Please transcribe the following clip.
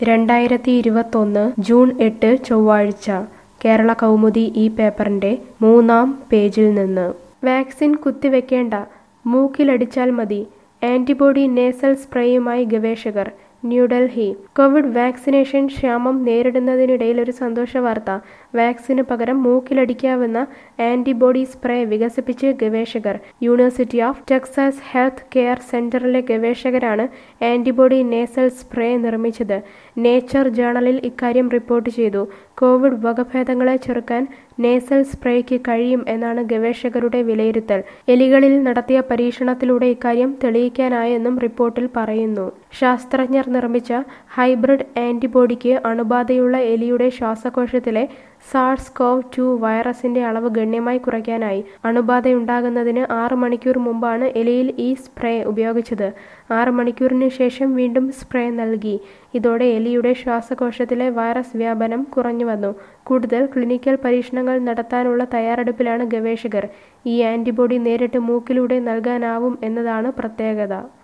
രണ്ടായിരത്തി ഇരുപത്തൊന്ന് ജൂൺ എട്ട് ചൊവ്വാഴ്ച കേരള കൗമുദി ഈ പേപ്പറിന്റെ മൂന്നാം പേജിൽ നിന്ന് വാക്സിൻ കുത്തിവെക്കേണ്ട മൂക്കിലടിച്ചാൽ മതി ആന്റിബോഡി നേസൽ സ്പ്രേയുമായി ഗവേഷകർ ന്യൂഡൽഹി കോവിഡ് വാക്സിനേഷൻ ക്ഷാമം നേരിടുന്നതിനിടയിൽ ഒരു സന്തോഷ വാർത്ത വാക്സിന് പകരം മൂക്കിലടിക്കാവുന്ന ആന്റിബോഡി സ്പ്രേ വികസിപ്പിച്ച് ഗവേഷകർ university of Texas health care സെന്ററിലെ ഗവേഷകരാണ് ആന്റിബോഡി നേസൽ സ്പ്രേ നിർമ്മിച്ചത് നേച്ചർ ജേണലിൽ ഇക്കാര്യം റിപ്പോർട്ട് ചെയ്തു കോവിഡ് വകഭേദങ്ങളെ ചെറുക്കാൻ നേസൽ സ്പ്രേയ്ക്ക് കഴിയും എന്നാണ് ഗവേഷകരുടെ വിലയിരുത്തൽ എലികളിൽ നടത്തിയ പരീക്ഷണത്തിലൂടെ ഇക്കാര്യം തെളിയിക്കാനായെന്നും റിപ്പോർട്ടിൽ പറയുന്നു ശാസ്ത്രജ്ഞർ നിർമ്മിച്ച ഹൈബ്രിഡ് ആന്റിബോഡിക്ക് അണുബാധയുള്ള എലിയുടെ ശ്വാസകോശത്തിലെ സാർസ് കോവ് ടു വൈറസിന്റെ അളവ് ഗണ്യമായി കുറയ്ക്കാനായി അണുബാധയുണ്ടാകുന്നതിന് ആറ് മണിക്കൂർ മുമ്പാണ് എലിയിൽ ഈ സ്പ്രേ ഉപയോഗിച്ചത് ആറ് മണിക്കൂറിന് ശേഷം വീണ്ടും സ്പ്രേ നൽകി ഇതോടെ എലിയുടെ ശ്വാസകോശത്തിലെ വൈറസ് വ്യാപനം കുറഞ്ഞു വന്നു കൂടുതൽ ക്ലിനിക്കൽ പരീക്ഷണങ്ങൾ നടത്താനുള്ള തയ്യാറെടുപ്പിലാണ് ഗവേഷകർ ഈ ആന്റിബോഡി നേരിട്ട് മൂക്കിലൂടെ നൽകാനാവും എന്നതാണ് പ്രത്യേകത